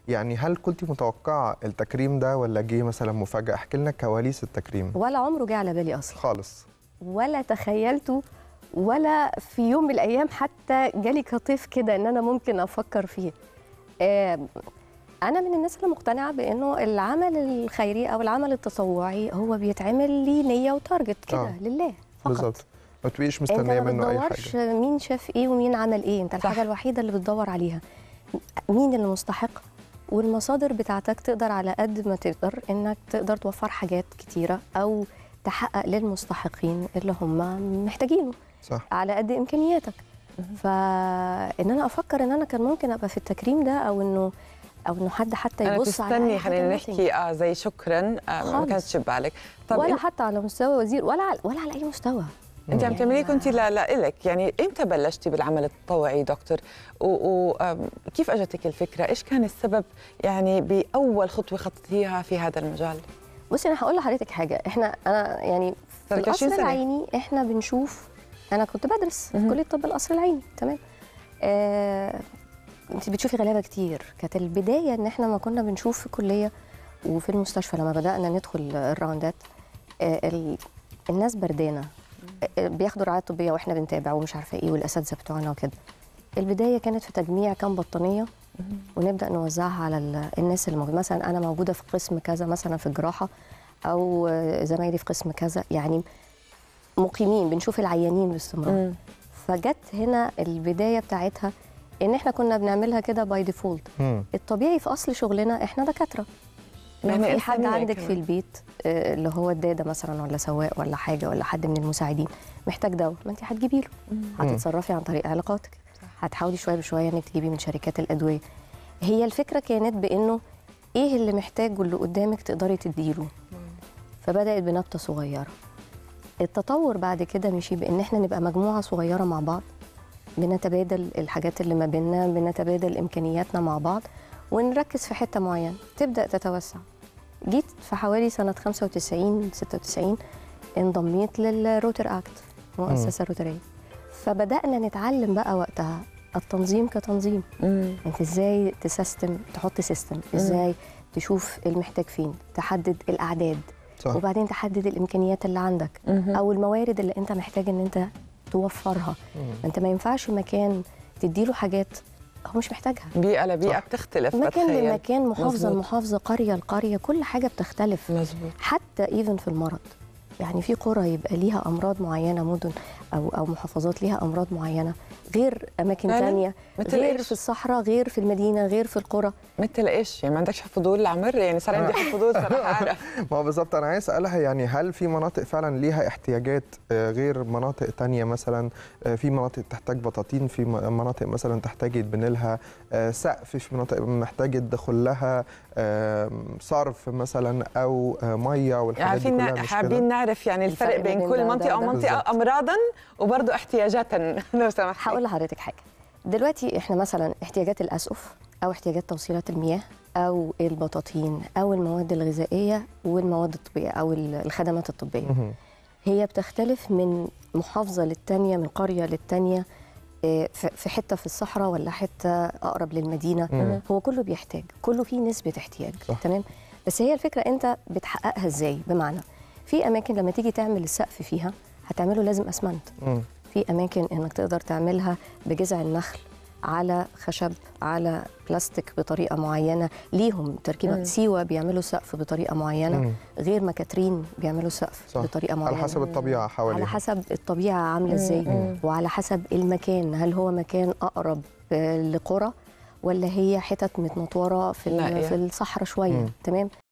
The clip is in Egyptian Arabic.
يعني هل كنت متوقعه التكريم ده ولا جه مثلا مفاجاه احكي لنا كواليس التكريم ولا عمره جه على بالي اصلا خالص ولا تخيلته ولا في يوم من الايام حتى جالي كطيف كده ان انا ممكن افكر فيه آه، انا من الناس اللي مقتنعه بانه العمل الخيري او العمل التطوعي هو بيتعمل ليه نيه وتارجت كده آه. لله فقط بالظبط ما تبقيش انت مستنيه ما منه اي بتدورش حاجه مين شاف ايه ومين عمل ايه انت الحاجه الوحيده اللي بتدور عليها مين اللي مستحق والمصادر بتاعتك تقدر على قد ما تقدر انك تقدر توفر حاجات كتيره او تحقق للمستحقين اللي هم محتاجينه صح على قد امكانياتك فان انا افكر ان انا كان ممكن ابقى في التكريم ده او انه او انه حد حتى انا يبص على تستني أي حاجة خلينا nothing. نحكي اه زي شكرا آه ما خالص. كانتش ببالك طب ولا انت, حتى على مستوى وزير ولا على ولا على اي مستوى انت عم يعني تعمليه ما- كنت لا لا إلك يعني امتى بلشتي بالعمل التطوعي دكتور وكيف اجتك الفكره ايش كان السبب يعني باول خطوه خطيتيها في هذا المجال بصي انا هقول لحضرتك حاجه احنا انا يعني في صار لك 20 القصر سنة. العيني احنا بنشوف انا كنت بدرس في مهم. كليه طب القصر العيني تمام آه انت بتشوفي غلابه كتير كانت البدايه ان احنا ما كنا بنشوف في الكليه وفي المستشفى لما بدانا ندخل الراوندات آه ال- الناس بردانه آه، بياخدوا رعايه طبيه واحنا بنتابع ومش عارفه ايه والاساتذه بتوعنا وكده البدايه كانت في تجميع كام بطانيه ونبدا نوزعها على ال- الناس اللي موجوده مثلا انا موجوده في قسم كذا مثلا في الجراحه او آه، زمايلي في قسم كذا يعني مقيمين بنشوف العيانين باستمرار مم. فجت هنا البدايه بتاعتها ان احنا كنا بنعملها كده باي ديفولت مم. الطبيعي في اصل شغلنا احنا دكاتره لو مهنة في حد إنسانية عندك كمان. في البيت آه، اللي هو الداده مثلا ولا سواق ولا حاجه ولا حد من المساعدين محتاج دواء ما انت هتجيبي له هتتصرفي عن طريق علاقاتك هتحاولي شويه بشويه انك تجيبي من شركات الادويه هي الفكره كانت بانه ايه اللي محتاجه اللي قدامك تقدري تديله فبدات بنبته صغيره التطور بعد كده مشي بان احنا نبقى مجموعه صغيره مع بعض بنتبادل الحاجات اللي ما بيننا بنتبادل امكانياتنا مع بعض ونركز في حته معينه تبدا تتوسع جيت في حوالي سنه 95 96 انضميت للروتر اكت المؤسسه الروتريه فبدانا نتعلم بقى وقتها التنظيم كتنظيم مم. انت ازاي تسيستم تحط سيستم ازاي تشوف المحتاج فين تحدد الاعداد صح وبعدين تحدد الامكانيات اللي عندك مهم. او الموارد اللي انت محتاج ان انت توفرها انت ما ينفعش مكان تديله حاجات هو مش محتاجها بيئه لبيئه صح. بتختلف مكان بتخيل. لمكان محافظه مظبوط. لمحافظه قريه لقريه كل حاجه بتختلف مزبوط حتى ايفن في المرض يعني في قرى يبقى ليها امراض معينه مدن او او محافظات ليها امراض معينه غير اماكن فعلاً؟ ثانيه مثل غير إيش؟ في الصحراء غير في المدينه غير في القرى مثل ايش يعني ما عندكش فضول العمر يعني صار عندي فضول صراحه اعرف ما هو بالظبط انا عايز اسالها يعني هل في مناطق فعلا ليها احتياجات آه، غير مناطق تانية مثلا آه، في مناطق تحتاج بطاطين في م- مناطق مثلا تحتاج يتبني لها آه، سقف في مناطق محتاج يدخل لها آه، صرف مثلا او آه، ميه والحاجات دي عارفين كلها مش حابين كده نعرف يعني الفرق الفرق بين بين كل ده منطقه وده. ومنطقه بالظبط. امراضا وبرضه احتياجاتا لو سمحت هقول لحضرتك حاجه دلوقتي احنا مثلا احتياجات الاسقف او احتياجات توصيلات المياه او البطاطين او المواد الغذائيه والمواد الطبيه او ال- الخدمات الطبيه مهم. هي بتختلف من محافظه للتانيه من قريه للتانيه إيه، في في حته في الصحراء ولا حته اقرب للمدينه مم. هو كله بيحتاج كله فيه نسبه احتياج صح. تمام بس هي الفكره انت بتحققها ازاي بمعنى في اماكن لما تيجي تعمل السقف فيها هتعمله لازم اسمنت مم. في اماكن انك تقدر تعملها بجذع النخل على خشب على بلاستيك بطريقه معينه ليهم تركيبه مم. سيوه بيعملوا سقف بطريقه معينه مم. غير مكاترين بيعملوا سقف صح. بطريقه معينه على حسب الطبيعه حواليها على حسب الطبيعه عامله ازاي مم. وعلى حسب المكان هل هو مكان اقرب آه، لقرى ولا هي حتت متنطوره في ال- نائية. في الصحراء شويه مم. تمام